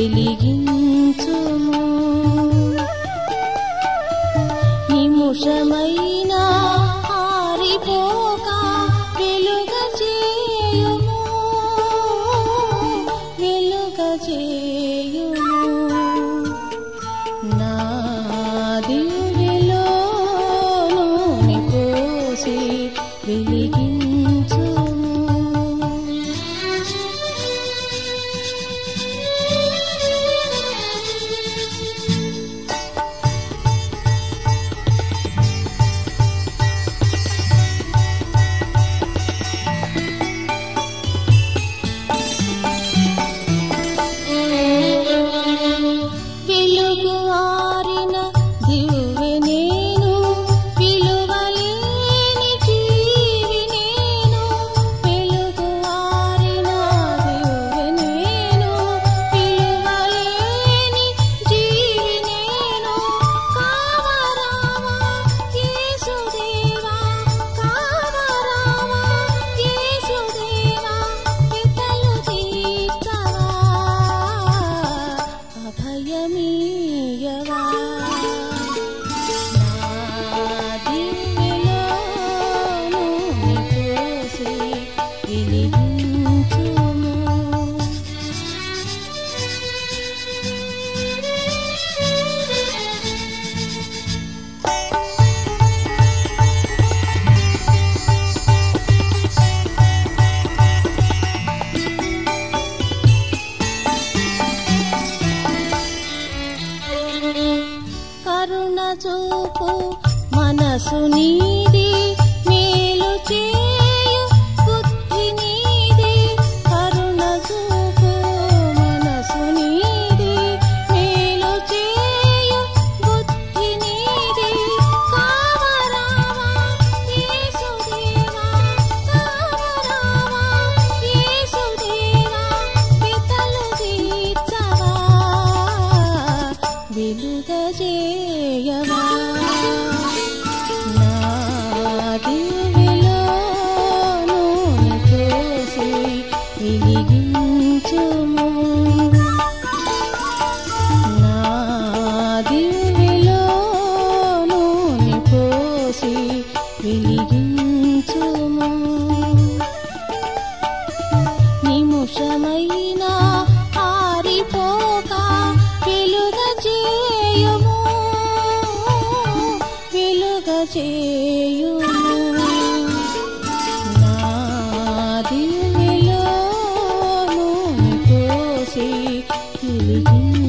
వెలిగించుము నిముషమైన ఆరిపోక వెలుగ చేయుము వెలుగ చేయుము నా దివిలో నూనె పోసి వెలిగించుము వెలుగు ఆరిన దివ్వె నేను విలువలేని జీవి నేను వెలుగు ఆరిన దివ్వె నేను విలువలేని జీవి నేను కావరావా యేసుదేవా కావరావా యేసుదేవా పితలు తీర్చవా అభయమీయవా నా దివ్యలో నూనె పోసి వెలిగించుము కరుణ చూపు మనసు నీది మేలు చేయు బుద్ధి నీది కరుణ చూపు మనసు నీది మేలు చేయు బుద్ధి నీది కావరావా యేసుదేవా కావరావా యేసుదేవా పితలు తీర్చవా వెలుగజేయవా నా దివిలో నూనె పోసి వెలిగించుము నా దివిలో నూనె పోసి వెలిగించుము నిముషమైన ఆరిపోక వెలుగ చేయుము వెలుగ చేయుము నా దివిలో నూనె పోసి వెలిగించుము